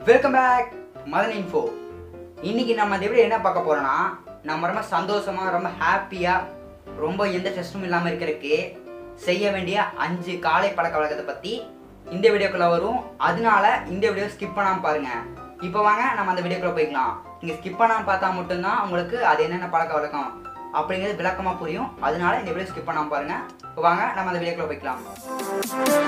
welcome back Madan info இன்னைக்கு நம்ம இந்த வீடியோ என்ன பார்க்க போறோம்னா நம்ம ரொம்ப சந்தோஷமா ரொம்ப ஹாப்பியா ரொம்ப எந்த ஸ்ட்ரெஸ்ஸும் இல்லாமல் இருக்கிறதுக்கு செய்ய வேண்டிய அஞ்சு காலை பழக்க வழக்கத்தை பத்தி இந்த வீடியோக்குள்ள வரும் அதனால இந்த வீடியோ ஸ்கிப் பண்ணாம பாருங்க இப்போ வாங்க நம்ம அந்த வீடியோக்குள்ள போய்க்கலாம் நீங்க ஸ்கிப் பண்ணாம பார்த்தா மட்டும்தான் உங்களுக்கு அது என்னென்ன பழக்க வழக்கம் அப்படிங்கிறது விளக்கமா புரியும் அதனால இந்த வீடியோ ஸ்கிப் பண்ணாம பாருங்க இப்போ வாங்க நம்ம அந்த வீடியோக்குள்ள போய்க்கலாம்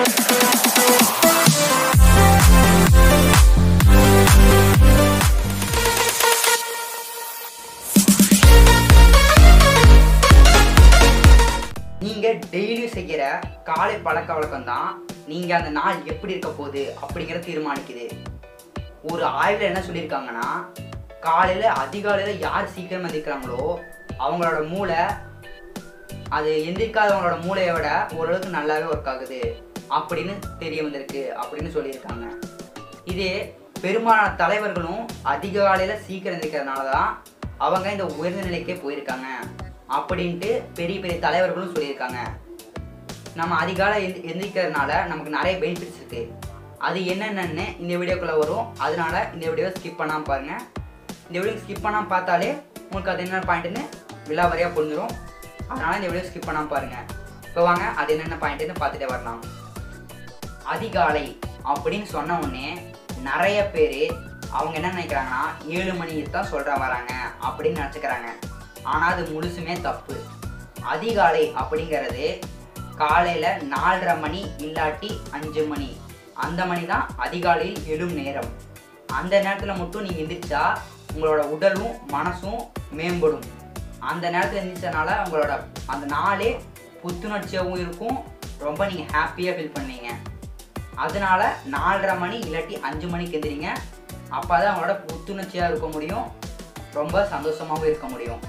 நீங்க டெய்லி செய்யற காலை பழக்க வழக்கம் தான் நீங்க அந்த நாள் எப்படி இருக்க போகுது அப்படிங்கறத தீர்மானிக்குது ஒரு ஆய்வுல என்ன சொல்லியிருக்காங்கன்னா காலையில அதிகாலையில யார் சீக்கிரம் எந்திரிக்கிறாங்களோ அவங்களோட மூளை அது எந்திரிக்காதவங்களோட மூளையை விட ஓரளவுக்கு நல்லாவே ஒர்க் ஆகுது அப்படின்னு தெரிய வந்திருக்கு அப்படின்னு சொல்லியிருக்காங்க இதே பெரும்பாலான தலைவர்களும் அதிகாலையில சீக்கிரம் எந்திரிக்கிறதுனால தான் அவங்க இந்த உயர்ந்த நிலைக்கே போயிருக்காங்க அப்படின்ட்டு பெரிய பெரிய தலைவர்களும் சொல்லியிருக்காங்க நம்ம அதிகாலை எந்தி எந்திரிக்கிறதுனால நமக்கு நிறைய பெனிஃபிட்ஸ் இருக்கு அது என்னென்னு இந்த வீடியோக்குள்ள வரும் அதனால இந்த வீடியோ ஸ்கிப் பண்ணாம பாருங்க இந்த வீடியோ ஸ்கிப் பண்ணாம பார்த்தாலே உங்களுக்கு அது என்ன பாயிண்ட்னு விலாவரியா புரிஞ்சிடும் அதனால இந்த வீடியோ ஸ்கிப் பண்ணாம பாருங்க இப்போ வாங்க அது என்னென்ன பாயிண்ட்னு பார்த்துட்டே வரலாம் அதிகாலை அப்படின்னு சொன்ன உடனே நிறைய பேர் அவங்க என்ன நினைக்கிறாங்கன்னா ஏழு மணிக்கு தான் சொல்ற வராங்க அப்படின்னு நினச்சிக்கிறாங்க ஆனால் அது முழுசுமே தப்பு அதிகாலை அப்படிங்கிறது காலையில் நாலரை மணி இல்லாட்டி அஞ்சு மணி அந்த மணி தான் அதிகாலையில் எழும் நேரம் அந்த நேரத்தில் மட்டும் நீங்கள் எந்திரிச்சா உங்களோட உடலும் மனசும் மேம்படும் அந்த நேரத்தில் எந்திரிச்சனால உங்களோட அந்த நாளே புத்துணர்ச்சியாகவும் இருக்கும் ரொம்ப நீங்கள் ஹாப்பியாக ஃபீல் பண்ணுவீங்க அதனால நாலரை மணி இல்லாட்டி அஞ்சு மணிக்கு எந்திரிங்க அப்போ தான் அவங்களோட புத்துணர்ச்சியாக இருக்க முடியும் ரொம்ப சந்தோஷமாகவும் இருக்க முடியும்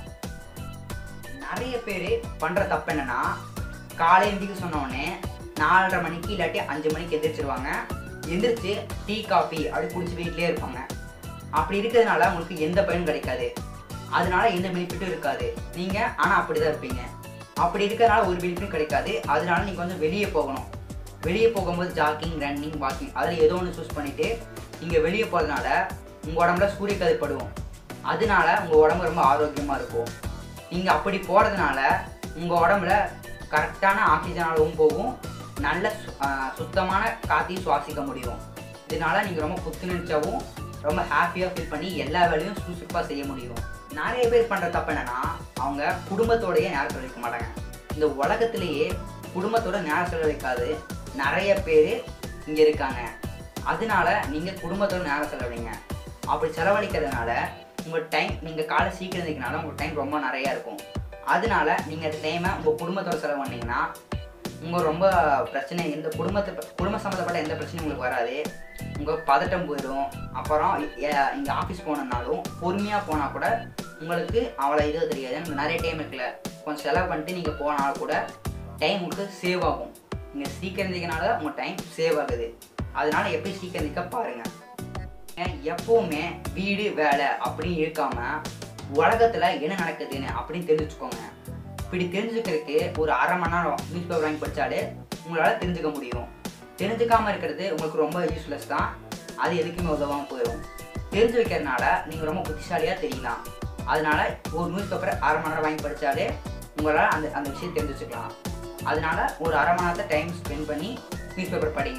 நிறைய பேர் பண்ணுற தப்பு என்னன்னா காலை எந்திரிக்க சொன்ன உடனே நாலரை மணிக்கு இல்லாட்டி அஞ்சு மணிக்கு எந்திரிச்சிருவாங்க எந்திரிச்சு டீ காஃபி அப்படி குடிச்சு வீட்டிலே இருப்பாங்க அப்படி இருக்கிறதுனால உங்களுக்கு எந்த பயனும் கிடைக்காது அதனால எந்த பெனிஃபிட்டும் இருக்காது நீங்கள் ஆனால் அப்படி தான் இருப்பீங்க அப்படி இருக்கிறதுனால ஒரு பெனிஃபிட்டும் கிடைக்காது அதனால நீங்கள் கொஞ்சம் வெளியே போகணும் வெளியே போகும்போது ஜாக்கிங் ரன்னிங் வாக்கிங் அதில் ஏதோ ஒன்று சூஸ் பண்ணிவிட்டு நீங்கள் வெளியே போகிறதுனால உங்கள் உடம்புல சூரிய கதிர் படுவோம் அதனால உங்கள் உடம்பு ரொம்ப ஆரோக்கியமாக இருக்கும் நீங்கள் அப்படி போகிறதுனால உங்கள் உடம்புல கரெக்டான ஆக்சிஜன் அளவும் போகும் நல்ல சு- ஆஹ் சுத்தமான காற்றையும் சுவாசிக்க முடியும் இதனால நீங்கள் ரொம்ப புத்துணர்ச்சியாகவும் ரொம்ப ஹாப்பியாக ஃபீல் பண்ணி எல்லா வேலையும் சுறுசுறுப்பாக செய்ய முடியும் நிறைய பேர் பண்ணுற தப்பு என்னன்னா அவங்க குடும்பத்தோடயே நேரம் செலவழிக்க மாட்டாங்க இந்த உலகத்திலேயே குடும்பத்தோட நேரம் செலவழிக்காது நிறைய பேர் இங்கே இருக்காங்க அதனால நீங்கள் குடும்பத்தோட நேரம் செலவழிங்க அப்படி செலவழிக்கிறதுனால உங்கள் டைம் நீங்கள் காலை சீக்கிரம் இருந்தீங்கனால உங்கள் டைம் ரொம்ப நிறையா இருக்கும் அதனால நீங்கள் அந்த டைமை உங்கள் குடும்பத்தோட செலவு பண்ணீங்கன்னா உங்கள் ரொம்ப பிரச்சனை எந்த குடும்பத்தை குடும்ப சம்மந்தப்பட்ட எந்த பிரச்சனையும் உங்களுக்கு வராது உங்கள் பதட்டம் போயிடும் அப்புறம் இங்கே ஆஃபீஸ் போனதுனாலும் பொறுமையாக போனால் கூட உங்களுக்கு அவ்வளோ இது தெரியாது உங்களுக்கு நிறைய டைம் இருக்குல்ல கொஞ்சம் செலவு பண்ணிட்டு நீங்கள் போனாலும் கூட டைம் உங்களுக்கு சேவ் ஆகும் நீங்கள் சீக்கிரம் இருந்தீங்கனால உங்கள் டைம் சேவ் ஆகுது அதனால எப்படி சீக்கிரம் இருக்க பாருங்கள் ஏன் எப்பவுமே வீடு வேலை அப்படின்னு இருக்காம உலகத்துல என்ன நடக்குதுன்னு அப்படின்னு தெரிஞ்சுக்கோங்க இப்படி தெரிஞ்சுக்கிறதுக்கு ஒரு அரை மணி நேரம் நியூஸ் பேப்பர் வாங்கி படிச்சாலே உங்களால தெரிஞ்சுக்க முடியும் தெரிஞ்சுக்காம இருக்கிறது உங்களுக்கு ரொம்ப யூஸ்லெஸ் தான் அது எதுக்குமே உதவாம போயிடும் தெரிஞ்சு வைக்கிறதுனால நீங்க ரொம்ப புத்திசாலியா தெரியலாம் அதனால ஒரு நியூஸ் பேப்பரை அரை மணி நேரம் வாங்கி படிச்சாலே உங்களால் அந்த அந்த விஷயம் தெரிஞ்சு வச்சுக்கலாம் அதனால ஒரு அரை மணி நேரத்தை டைம் ஸ்பெண்ட் பண்ணி நியூஸ் பேப்பர் படிங்க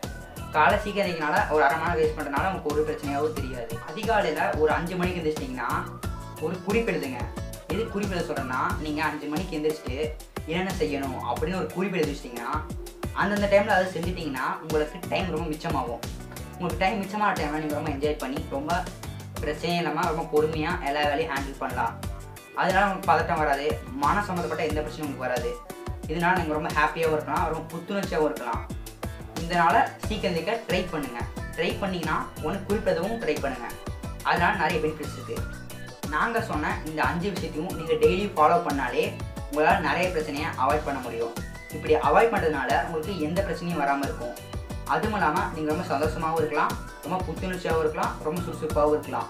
காலை சீக்கிரம் எந்திரிக்கனால ஒரு அரை மணி நேரம் வேஸ்ட் பண்ணுறதுனால உங்களுக்கு ஒரு பிரச்சனையாகவும் தெரியாது அதிகாலையில் ஒரு அஞ்சு மணிக்கு எந்திரிச்சிட்டிங்கன்னா ஒரு குறிப்பு எழுதுங்க எது குறிப்பு எழுத சொல்கிறேன்னா நீங்கள் அஞ்சு மணிக்கு எந்திரிச்சிட்டு என்னென்ன செய்யணும் அப்படின்னு ஒரு குறிப்பு எழுதி வச்சிட்டிங்கன்னா அந்தந்த டைமில் அதை செஞ்சிட்டிங்கன்னா உங்களுக்கு டைம் ரொம்ப மிச்சமாகும் உங்களுக்கு டைம் மிச்சமான டைமில் நீங்கள் ரொம்ப என்ஜாய் பண்ணி ரொம்ப பிரச்சனையும் இல்லாமல் ரொம்ப பொறுமையாக எல்லா வேலையும் ஹேண்டில் பண்ணலாம் அதனால உங்களுக்கு பதட்டம் வராது மன சம்மந்தப்பட்ட எந்த பிரச்சனையும் உங்களுக்கு வராது இதனால நீங்கள் ரொம்ப ஹாப்பியாகவும் இருக்கலாம் ரொம்ப புத்துணர்ச்சியாகவும் இருக்கலாம் இதனால சீக்கிரம் சீக்கிரம் ட்ரை பண்ணுங்க ட்ரை பண்ணீங்கன்னா ஒன்று குறிப்பிடவும் ட்ரை பண்ணுங்க அதனால நிறைய பெனிஃபிட்ஸ் இருக்கு நாங்கள் சொன்ன இந்த அஞ்சு விஷயத்தையும் நீங்கள் டெய்லி ஃபாலோ பண்ணாலே உங்களால் நிறைய பிரச்சனையை அவாய்ட் பண்ண முடியும் இப்படி அவாய்ட் பண்ணுறதுனால உங்களுக்கு எந்த பிரச்சனையும் வராமல் இருக்கும் அதுவும் இல்லாமல் நீங்கள் ரொம்ப சந்தோஷமாகவும் இருக்கலாம் ரொம்ப புத்துணர்ச்சியாகவும் இருக்கலாம் ரொம்ப சுறுசுறுப்பாகவும் இருக்கலாம்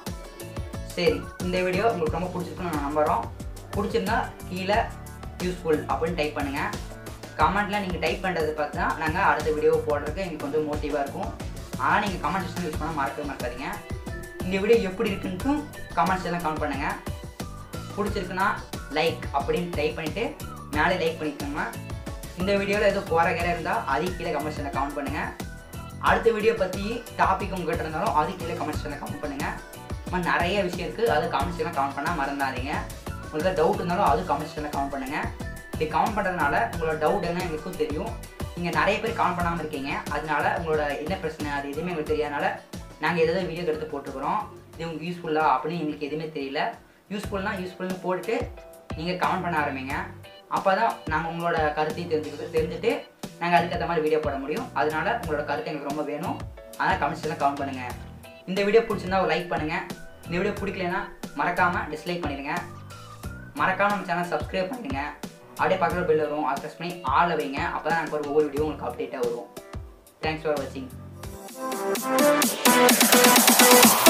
சரி இந்த வீடியோ உங்களுக்கு ரொம்ப பிடிச்சிருக்குன்னு நான் நம்புகிறோம் பிடிச்சிருந்தா கீழே யூஸ்ஃபுல் அப்படின்னு டைப் பண்ணுங்கள் கமெண்ட்டில் நீங்கள் டைப் பண்ணுறது பார்த்தா நாங்கள் அடுத்த வீடியோ போடுறதுக்கு எங்களுக்கு கொஞ்சம் மோட்டிவாக இருக்கும் ஆனால் நீங்கள் கமெண்ட் செக்ஷன் யூஸ் பண்ண மறக்கவே மறக்காதீங்க இந்த வீடியோ எப்படி இருக்குன்ட்டும் கமெண்ட்ஸ் எல்லாம் கமெண்ட் பண்ணுங்கள் பிடிச்சிருக்குன்னா லைக் அப்படின்னு டைப் பண்ணிவிட்டு மேலே லைக் பண்ணிக்கோங்க இந்த வீடியோவில் எதுவும் குறை கிற இருந்தால் அது கீழே கமெண்ட் செக்ஷனில் கமெண்ட் பண்ணுங்கள் அடுத்த வீடியோ பற்றி டாபிக் உங்கள்கிட்ட இருந்தாலும் அது கீழே கமெண்ட் செக்ஷனில் கமெண்ட் பண்ணுங்கள் இன்னும் நிறைய விஷயம் இருக்குது அது கமெண்ட் செக்ஷனில் கமெண்ட் பண்ணால் மறந்துடாதீங்க உங்களுக்கு டவுட் இருந்தாலும் அது கமெண்ட் செக்ஷனில் கமெண்ட் பண்ணுங்கள் இப்படி கமெண்ட் பண்ணுறதுனால உங்களோட டவுட் என்ன எங்களுக்கும் தெரியும் நீங்கள் நிறைய பேர் கமெண்ட் பண்ணாமல் இருக்கீங்க அதனால உங்களோட என்ன பிரச்சனை அது எதுவுமே எங்களுக்கு தெரியாதனால நாங்கள் எதாவது வீடியோ எடுத்து போட்டுக்கிறோம் இது உங்களுக்கு யூஸ்ஃபுல்லா அப்படின்னு எங்களுக்கு எதுவுமே தெரியல யூஸ்ஃபுல்னா யூஸ்ஃபுல்னு போட்டுட்டு நீங்கள் கமெண்ட் பண்ண ஆரம்பிங்க அப்போ தான் நாங்கள் உங்களோட கருத்தையும் தெரிஞ்சுக்கிட்டு தெரிஞ்சுட்டு நாங்கள் அதுக்கேற்ற மாதிரி வீடியோ போட முடியும் அதனால உங்களோட கருத்து எங்களுக்கு ரொம்ப வேணும் அதனால் கமெண்ட்ஸ்லாம் கமெண்ட் பண்ணுங்கள் இந்த வீடியோ பிடிச்சிருந்தா ஒரு லைக் பண்ணுங்கள் இந்த வீடியோ பிடிக்கலனா மறக்காமல் டிஸ்லைக் பண்ணிடுங்க மறக்காம நம்ம சேனல் சப்ஸ்கிரைப் பண்ணிடுங்க அப்படியே பக்கத்தில் பில் வரும் அதை ப்ரெஸ் பண்ணி ஆளில் வைங்க அப்போ தான் நாங்கள் ஒரு ஒவ்வொரு வீடியோ உங்களுக்கு அப்டேட்டாக வரும் தேங்க்ஸ் ஃபார் வாட்சிங்